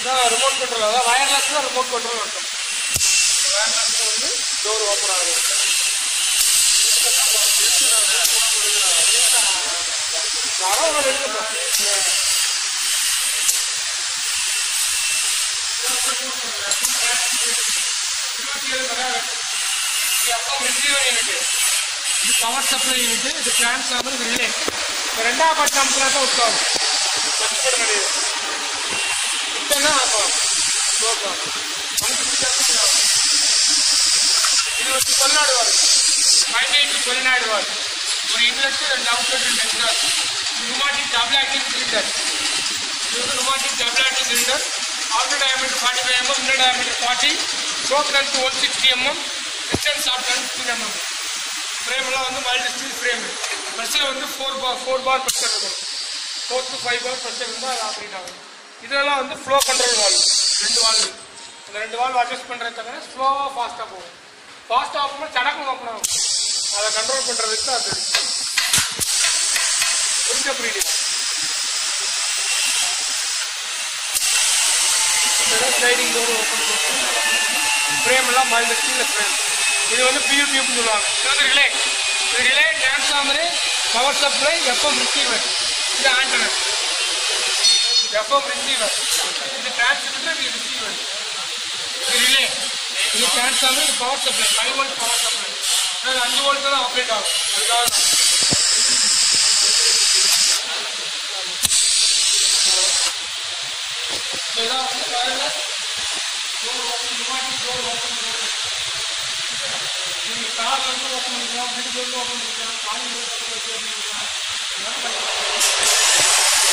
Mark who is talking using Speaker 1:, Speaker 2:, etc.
Speaker 1: Remote control அதாவது வயர்லெஸ்ல remote control இருக்கும் வயர்லெஸ்ல வந்து டோர் ஓப்பன் ஆகுது யாரோ ஒரு எடுத்துப்போம் இது பவர் சப்ளை யூனிட் இது டிரான்ஸ்ஃபார்மர் இது ரிலே இந்த ரெண்டாவது பட்சம் அமுக்கினா தான் உட்காரும் கட்டுப்பட கிடையாது விட்டேன்னா ஆகும் ஸ்லோக் ஆகும் அமுக்கிட்டு அமுக்கிட்டு இது வந்து கொல்லாடு வால் பதினெட்டு கொல்லாடு வால் ஒரு இன்லெட் ரெண்டு அவுட்லெட் ரெண்டு extra pneumatic double acting cylinder இது வந்து pneumatic double acting cylinder outer diameter 45 mm, inner diameter 40, stroke length 160 mm, distance of 10 mm. ஃப்ரேம்லாம் வந்து மல்டி ஸ்டீல் ஃப்ரேம் ப்ரெஷர் வந்து four bar four bar pressure இருக்கும் four to five bar pressure இருந்தால் அது operate ஆகும் இதெல்லாம் வந்து ஃப்ளோ கண்ட்ரோல் வால்வ் ரெண்டு வால்வு இந்த ரெண்டு வால்வ் அட்ஜஸ்ட் பண்ணுறது தவிர ஸ்லோவாக ஃபாஸ்ட்டாக போகும் ஃபாஸ்ட்டாக ஆகும்போது சடக்கு ஓப்பன் ஆகும் அதை கண்ட்ரோல் பண்ணுறதுக்கு அது புரிஞ்ச புரியுது ஸ்லைடிங் டோர் ஓப்பன் ஃப்ரேம் எல்லாம் மல்டி ஸ்டீல் ஃப்ரேம் இது வந்து பியூ டியூப்னு சொல்லுவாங்க இது வந்து ரிலே இது relay transformer power supply FM receiver இது ஆண்டனர் எஃப்எம் ரிசீவர் இது டிரான்ஸ்மிட்டர் இது ரிசீவர் இது ரிலே இது டிரான்ஸ்ஃபார்மர் இது power supply five volt power supply அது அஞ்சு வோல்ட் தான் ஆப்ரேட் ஆகும் அதுக்காக தான். So இதான் வந்து wireless door open, pneumatic door open, open. நீங்க கார் வந்து ஓப்பன் பண்ணிக்கலாம் வீடு வந்து ஓப்பன் பண்ணிக்கலாம் காலேஜ் ஓப்பன் பண்ணிக்கலாம் இதெல்லாம் பண்ணிக்கலாம்